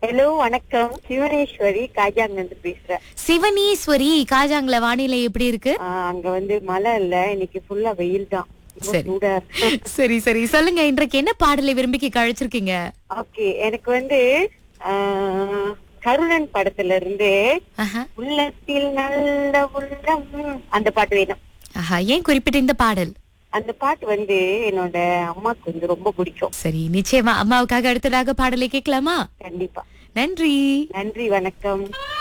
Hello வணக்கம் சிவனேஸ்வரி காஜாங்கிலிருந்து பேசுறேன் சிவனீஸ்வரி காஜாங்கள வானிலை எப்படி இருக்கு ஆ, அங்க வந்து மழை இல்ல இன்னைக்கு ஃபுல்லா வெயில் தான் ரொம்ப சரி. சூடா இருக்கு. சரி சரி சொல்லுங்க இன்றைக்கு என்ன பாடலை விரும்பி கழிச்சிருக்கீங்க ஓகே எனக்கு வந்து ஆ, கருணன் படத்துல இருந்து ஆஹா. உள்ளத்தில் நல்ல உள்ளம் அந்த பாட்டு வேணும் ஆஹா ஏன் குறிப்பிட்ட இந்த பாடல் அந்த பாட்டு வந்து என்னோட அம்மாக்கு வந்து ரொம்ப பிடிக்கும் சரி நிச்சயமா அம்மாவுக்காக அடுத்ததாக பாடலை கேட்கலாமா கண்டிப்பா நன்றி நன்றி வணக்கம்